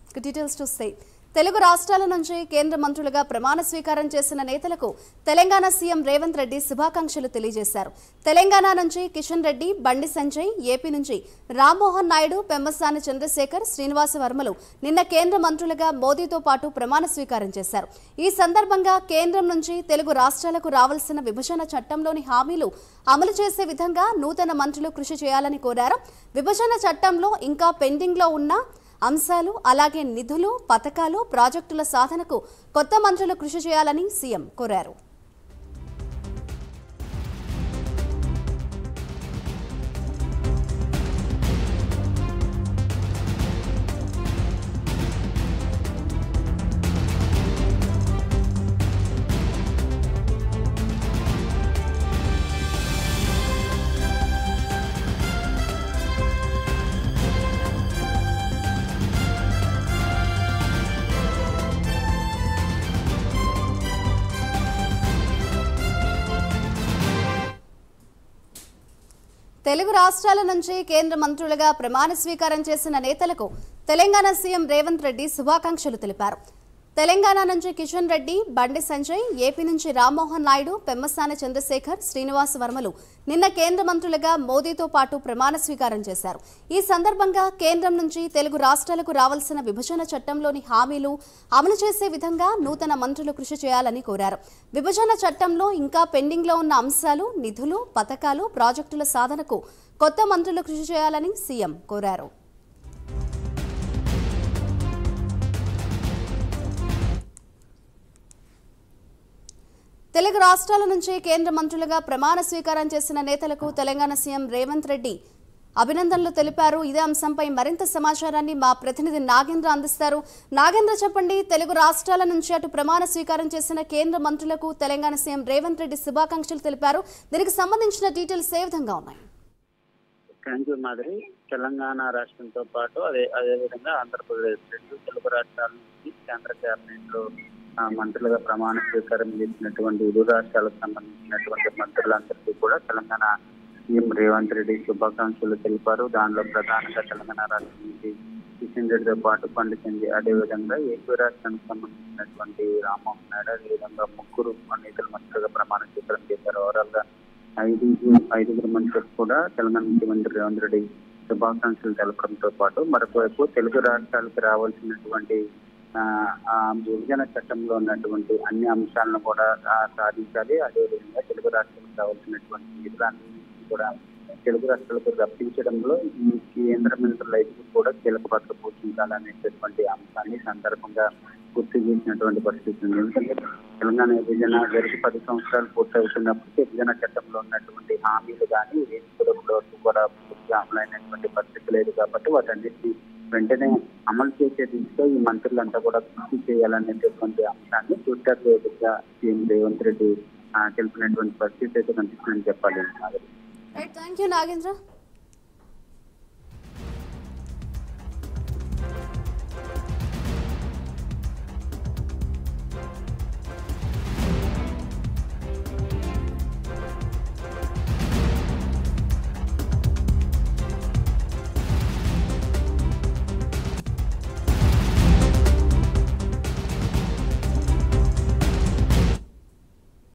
ఇక డీటెయిల్స్ చూస్తే తెలుగు రాష్ట్రాల నుంచి కేంద్ర మంత్రులుగా ప్రమాణ స్వీకారం చేసిన నేతలకు తెలంగాణ సీఎం రేవంత్ రెడ్డి శుభాకాంక్షలు తెలియజేశారు తెలంగాణ నుంచి కిషన్ రెడ్డి బండి సంజయ్ ఏపీ నుంచి రామ్మోహన్ నాయుడు పెమ్మసాని చంద్రశేఖర్ శ్రీనివాస వర్మలు నిన్న కేంద్ర మంత్రులుగా మోదీతో పాటు ప్రమాణ స్వీకారం చేశారు ఈ సందర్భంగా కేంద్రం నుంచి తెలుగు రాష్ట్రాలకు రావాల్సిన విభజన చట్టంలోని హామీలు అమలు చేసే విధంగా నూతన మంత్రులు కృషి చేయాలని కోరారు విభజన చట్టంలో ఇంకా పెండింగ్లో ఉన్న అంశాలు అలాగే నిధులు పథకాలు ప్రాజెక్టుల సాధనకు కొత్త మంత్రులు కృషి చేయాలని సీఎం కోరారు తెలుగు రాష్ట్రాల నుంచి కేంద్ర మంత్రులుగా ప్రమాణ స్వీకారం చేసిన నేతలకు తెలంగాణ సీఎం రేవంత్ రెడ్డి శుభాకాంక్షలు తెలిపారు తెలంగాణ నుంచి కిషన్ రెడ్డి బండి సంజయ్ ఏపీ నుంచి రామ్మోహన్ నాయుడు పెమ్మసాని చంద్రశేఖర్ శ్రీనివాస్ వర్మలు నిన్న కేంద్ర మంత్రులుగా మోదీతో పాటు ప్రమాణ స్వీకారం చేశారు ఈ సందర్భంగా కేంద్రం నుంచి తెలుగు రాష్ట్రాలకు రావాల్సిన విభజన చట్టంలోని హామీలు అమలు చేసే విధంగా నూతన మంత్రులు కృషి చేయాలని కోరారు విభజన చట్టంలో ఇంకా పెండింగ్లో ఉన్న అంశాలు నిధులు పథకాలు ప్రాజెక్టుల సాధనకు కొత్త మంత్రులు కృషి చేయాలని సీఎం కోరారు తెలుగు రాష్ట్రాల నుంచి కేంద్ర మంత్రులుగా ప్రమాణ స్వీకారం చేసిన నేతలకు తెలంగాణ సీఎం రేవంత్ రెడ్డి అభినందనలు తెలిపారు ఇదే అంశంపై మరింత సమాచారాన్ని మా ప్రతినిధి నాగేంద్ర అందిస్తారు నాగేంద్ర చెప్పండి తెలుగు రాష్ట్రాల నుంచి అటు ప్రమాణ స్వీకారం చేసిన కేంద్ర మంత్రులకు తెలంగాణ సీఎం రేవంత్ రెడ్డి శుభాకాంక్షలు తెలిపారు దీనికి సంబంధించిన డీటెయిల్స్ ఏ విధంగా ఉన్నాయి థ్యాంక్ యూ మాదిరి తెలంగాణ రాష్ట్రంతో పాటు అదే అదే విధంగా ఆంధ్రప్రదేశ్ రెండు తెలుగు రాష్ట్రాల నుంచి కేంద్ర కేబినెట్ లో ఆ, మంత్రులుగా ప్రమాణ స్వీకారం చేసినటువంటి ఇరు రాష్ట్రాలకు సంబంధించినటువంటి మంత్రులందరికీ కూడా తెలంగాణ సీఎం రేవంత్ రెడ్డి శుభాకాంక్షలు తెలిపారు దానిలో ప్రధానంగా తెలంగాణ రాష్ట్రం నుంచి కిషన్ రెడ్డితో పాటు పండి సంజయ్ అదేవిధంగా ఏపీ రాష్ట్రానికి సంబంధించినటువంటి రామ్మోహన్ నాయుడు అదేవిధంగా ముగ్గురు నేతలు మంత్రులుగా ప్రమాణ స్వీకారం చేశారు ఓవరాల్ గా ఐదుగురు ఐదుగురు మంత్రులకు కూడా తెలంగాణ ముఖ్యమంత్రి రేవంత్ రెడ్డి శుభాకాంక్షలు తెలపడంతో పాటు మరొక వైపు తెలుగు రాష్ట్రాలకు రావాల్సినటువంటి ఆ, ఆ విభజన చట్టంలో ఉన్నటువంటి అన్ని అంశాలను కూడా ఆ, సాధించాలి అదేవిధంగా తెలుగు రాష్ట్రాలకు రావాల్సినటువంటి నిధులన్నింటినీ కూడా తెలుగు రాష్ట్రాలకు రప్పించడంలో ఈ కేంద్ర మంత్రుల ఐదుగురు కూడా కీలక పాత్ర పోషించాలనేటటువంటి అంశాన్ని సందర్భంగా గుర్తు చేసినటువంటి పరిస్థితి ఉంది ఎందుకంటే తెలంగాణ విభజన జరిగి పది సంవత్సరాలు పూర్తవుతున్నప్పటికీ విభజన చట్టంలో ఉన్నటువంటి హామీలు కానీ ఏది కూడా ఇప్పటివరకు కూడా పూర్తిగా అమలైనటువంటి పరిస్థితి లేదు కాబట్టి వాటన్నిటిని వెంటనే అమలు చేసే దిశగా ఈ మంత్రులంతా కూడా కృషి చేయాలనేటటువంటి అంశాన్ని ట్విట్టర్ వేదికగా సీఎం రేవంత్ రెడ్డి ఆ, తెలిపినటువంటి పరిస్థితి అయితే కనిపిస్తుందని చెప్పాలి రైట్ థ్యాంక్ యూ నాగేంద్ర